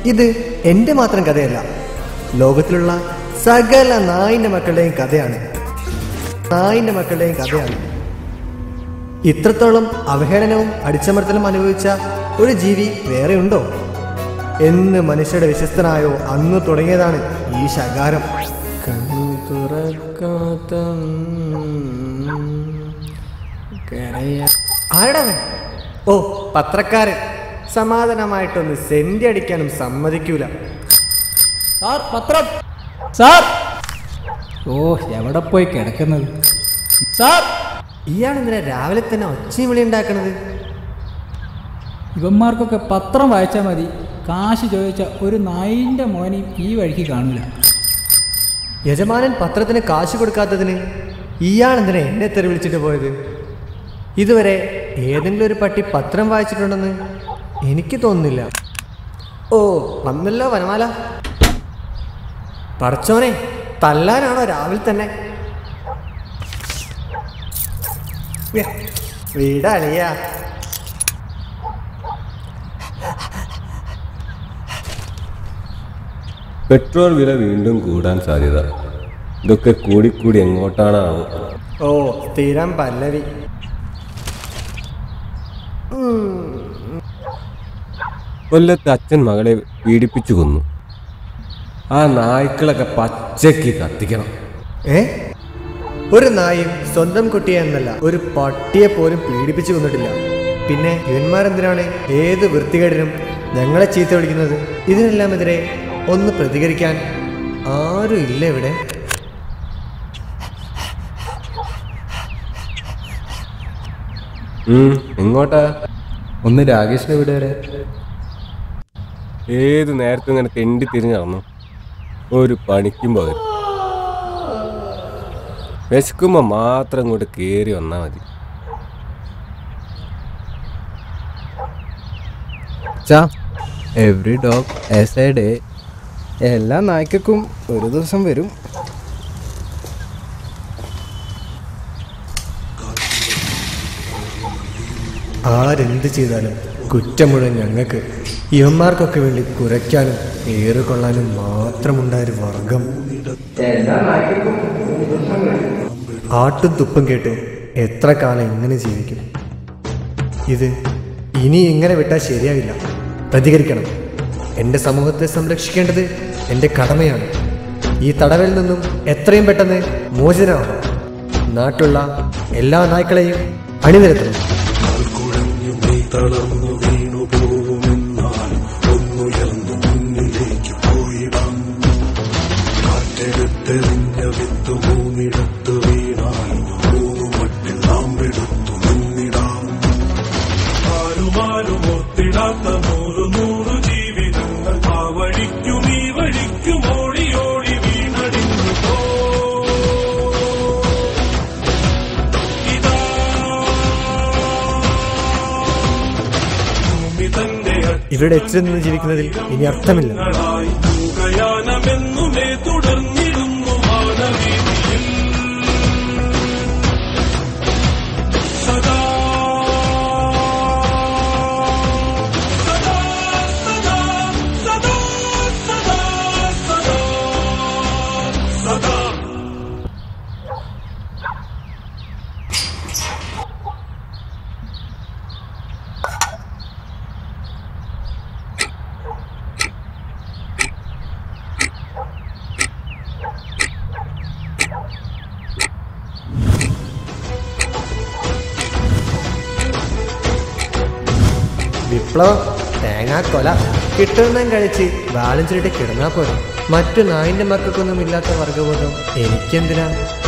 ഇത് എൻ്റെ മാത്രം കഥയല്ല ലോകത്തിലുള്ള സകല നായിൻ്റെ മക്കളുടെയും കഥയാണ് നായിൻ്റെ മക്കളുടെയും കഥയാണ് ഇത്രത്തോളം അവഹേളനവും അടിച്ചമർത്തലും അനുഭവിച്ച ഒരു ജീവി വേറെ ഉണ്ടോ എന്ന് മനുഷ്യരുടെ വിശ്വസ്തനായോ അന്ന് തുടങ്ങിയതാണ് ഈ ശകാരം കണ്ണു തുറക്കാത്ത കരയ ആരടവൻ ഓ പത്രക്കാരൻ സമാധാനമായിട്ടൊന്ന് സെന്റി അടിക്കാനും സമ്മതിക്കൂല സാർ പത്രം സാർ ഓ എവിടെ പോയി കിടക്കുന്നത് സാർ ഇയാൾ എന്തിനാ രാവിലെ തന്നെ ഒച്ചയും വിളി ഉണ്ടാക്കണത് ഇവന്മാർക്കൊക്കെ പത്രം വായിച്ചാൽ മതി കാശ് ചോദിച്ച ഒരു നായിൻ്റെ മോനെയും ഈ വഴിക്ക് കാണൂല യജമാനൻ പത്രത്തിന് കാശ് കൊടുക്കാത്തതിന് ഇയാൾ എന്തിനാ എന്നെ തെറി വിളിച്ചിട്ട് പോയത് ഇതുവരെ ഏതെങ്കിലും ഒരു പട്ടി പത്രം വായിച്ചിട്ടുണ്ടെന്ന് എനിക്ക് തോന്നുന്നില്ല ഓ വന്നല്ലോ വനമാല പടച്ചോനെ തല്ലാനാണോ രാവിലെ തന്നെ വ്യ, വീടളിയാ പെട്രോൾ വില വീണ്ടും കൂടാൻ സാധ്യത ഇതൊക്കെ കൂടിക്കൂടി എങ്ങോട്ടാണാവും ഓ സ്ഥിരം പല്ലവി കൊല്ലത്ത് അച്ഛൻ മകളെ പീഡിപ്പിച്ചു കൊന്നു ആ നായ്ക്കളൊക്കെ പച്ചയ്ക്ക് കത്തിക്കണം ഏ ഒരു നായും സ്വന്തം കുട്ടിയെ എന്നല്ല ഒരു പട്ടിയെ പോലും പീഡിപ്പിച്ചു കൊന്നിട്ടില്ല പിന്നെ ഇവന്മാരെന്തിനാണ് ഏത് വൃത്തികേടിനും ഞങ്ങളെ ചീത്ത വിളിക്കുന്നത് ഇതിനെല്ലാമെതിരെ ഒന്ന് പ്രതികരിക്കാൻ ആരും ഇല്ല ഇവിടെ ഉം, എങ്ങോട്ടാ ഒന്ന് രാകേഷിന്റെ വീട് വരെ ഏത് നേരത്തും ഇങ്ങനെ തെണ്ടി തിരിഞ്ഞു നടന്നു ഒരു പണിക്കും പകരം വിശക്കുമ്പോൾ മാത്രം ഇങ്ങോട്ട് കയറി വന്നാൽ മതി ചാ every dog has a day എല്ലാ നായ്ക്കും ഒരു ദിവസം വരും ആരെന്ത് ചെയ്താലും കുറ്റം മുഴുവൻ ഞങ്ങൾക്ക് ഇവന്മാർക്കൊക്കെ വേണ്ടി കുരയ്ക്കാനും ഏറുകൊള്ളാനും മാത്രമുണ്ടായൊരു വർഗം ആട്ടും തുപ്പും കേട്ട് എത്ര കാലം ഇങ്ങനെ ജീവിക്കും ഇത് ഇനി ഇങ്ങനെ വിട്ടാൽ ശരിയാവില്ല പ്രതികരിക്കണം എൻ്റെ സമൂഹത്തെ സംരക്ഷിക്കേണ്ടത് എൻ്റെ കടമയാണ് ഈ തടവിൽ നിന്നും എത്രയും പെട്ടെന്ന് മോചനമാകണം നാട്ടിലുള്ള എല്ലാ നായ്ക്കളെയും അണിനിരത്തണം കുഴഞ്ഞു നീ തളർന്നു വീണു പോവുമെന്നാൽ ഒന്നുയർന്നു മുന്നിലേക്ക് പോയിടാം കാറ്റെടുത്തെറിഞ്ഞ വിത്ത് മൂന്നിടത്ത് വീണാൽ മൂന്നു മട്ടിൽ നാം എടുത്തു നിന്നിടാം ആരുമാരും ഒത്തിടാത്ത നൂറ് നൂറ് ജീവിതങ്ങൾ ആ വഴിക്കും ഈ വഴിക്കും ഓടി ഓടി വീണടിഞ്ഞു പോ ഇതാ ഭൂമി തന്റെ ഇവരുടെ എച്ചിൽ നിന്ന് ജീവിക്കുന്നതിൽ ഇനി അർത്ഥമില്ല അക്ഷരങ്ങളായി മൂകയാനമെന്നുമേ തുടർന്നിടുന്നു മാനവീതിയിൽ സദാ സദാ സദാ സദാ സദാ സദാ സദാ വിപ്ലവം തേങ്ങാക്കൊല കിട്ടുന്നതും കഴിച്ച് ബാലൻസിലിട്ട് കിടന്നാ പോരെ മറ്റു നായിന്റെ മക്കൾക്കൊന്നും ഇല്ലാത്ത വർഗബോധം എനിക്കെന്തിനാ